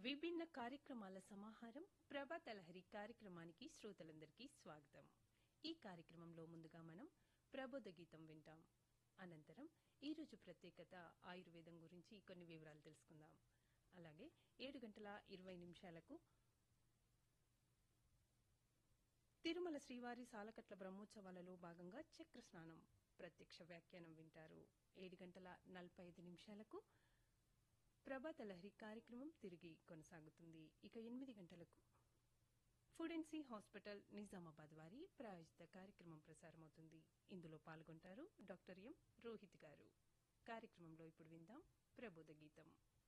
విభిన్న కార్యక్రమాల సమాహారం ప్రభాత లహరి కార్యక్రమానికి శ్రోతలందరికీ స్వాగతం ఈ కార్యక్రమంలో ముందుగా మనం ప్రబోధ గీతం వింటాం అనంతరం ఈ రోజు ప్రత్యేకత ఆయుర్వేదం గురించి కొన్ని వివరాలు తెలుసుకుందాం అలాగే ఏడు గంటల ఇరవై నిమిషాలకు తిరుమల శ్రీవారి సాలకట్ల బ్రహ్మోత్సవాలలో భాగంగా చక్ర స్నానం ప్రత్యక్ష వ్యాఖ్యానం వింటారు ఏడు గంటల నలభై ఐదు నిమిషాలకు ప్రభాత లహరి కార్యక్రమం తిరిగి కొనసాగుతుంది ఇక ఎనిమిది గంటలకు ఫుడెన్సీ హాస్పిటల్ నిజామాబాద్ వారి ప్రాయోజిత కార్యక్రమం ప్రసారమవుతుంది ఇందులో పాల్గొంటారు డాక్టర్ ఎం రోహిత్ గారు కార్యక్రమంలో ఇప్పుడు విందాం ప్రబోధ గీతం